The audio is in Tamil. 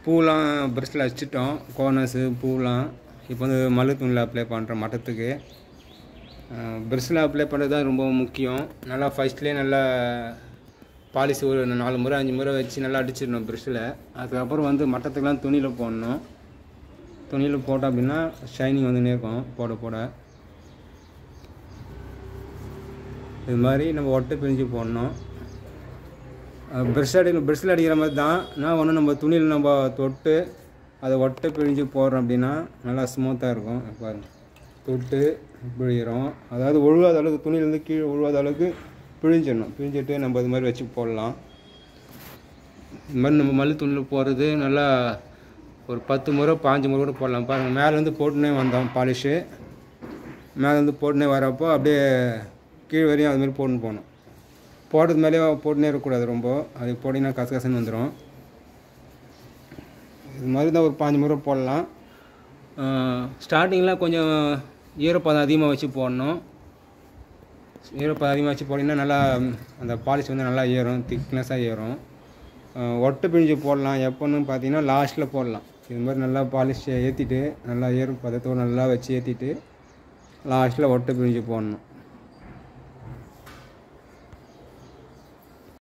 பூலாம் ப்ரெஷ்ஷில் வச்சுட்டோம் கோர்னர்ஸு பூலாம் இப்போ வந்து மல்லு துணியில் அப்ளை பண்ணுறோம் மட்டத்துக்கு ப்ரெஷ்ஷில் அப்ளை பண்ணுறது தான் ரொம்ப முக்கியம் நல்லா ஃபஸ்ட்லேயே நல்லா பாலிஷ் ஒரு நாலு முறை அஞ்சு முறை வச்சு நல்லா அடிச்சிடணும் ப்ரெஷ்ஷில் அதுக்கப்புறம் வந்து மட்டத்துக்கெலாம் துணியில் போடணும் துணியில் போட்டோம் அப்படின்னா ஷைனிங் வந்துன்னே இருக்கும் போட போட இது மாதிரி நம்ம ஒட்டை பிரிஞ்சு போடணும் ப்ரெஷ் அடி ப்ரெஷ்ஷில் அடிக்கிற மாதிரி தான் நான் ஒன்று நம்ம துணியில் நம்ம தொட்டு அதை ஒட்டை பிழிஞ்சு போடுறோம் அப்படின்னா நல்லா ஸ்மூத்தாக இருக்கும் பாருங்க தொட்டு பிழிகிறோம் அதாவது ஒழுகாத அளவுக்கு துணியிலேருந்து கீழே ஒழுகாத அளவுக்கு பிழிஞ்சிடணும் பிழிஞ்சிட்டு நம்ம இது மாதிரி வச்சு போடலாம் இது மாதிரி நம்ம மல்லி துணியில் போடுறது நல்லா ஒரு பத்து முறை பாஞ்சு முறை கூட போடலாம் பாருங்கள் மேலேருந்து போட்டுனே வந்தோம் பாலிஷு மேலேருந்து போட்டுனே வரப்போ அப்படியே கீழ் வரையும் அது மாதிரி போட்டுன்னு போகணும் போடுறது மேலேயே போட்டுனே இருக்கக்கூடாது ரொம்ப அது போட்டிங்கன்னா கசகசன்னு வந்துடும் இது மாதிரி தான் ஒரு பாஞ்சு முறை போடலாம் ஸ்டார்டிங்கில் கொஞ்சம் ஈரப்பதம் அதிகமாக வச்சு போடணும் ஈரப்பதம் அதிகமாக வச்சு போட்டிங்கன்னா நல்லா அந்த பாலிஷ் வந்து நல்லா ஏறும் திக்னஸாக ஏறும் ஒட்டை பிழிஞ்சு போடலாம் எப்போன்னு பார்த்தீங்கன்னா லாஸ்ட்டில் போடலாம் இது மாதிரி நல்லா பாலிஷ் ஏற்றிட்டு நல்லா ஈரப்பதத்தோடு நல்லா வச்சு ஏற்றிட்டு லாஸ்ட்டில் ஒட்டை பிழிஞ்சு போடணும்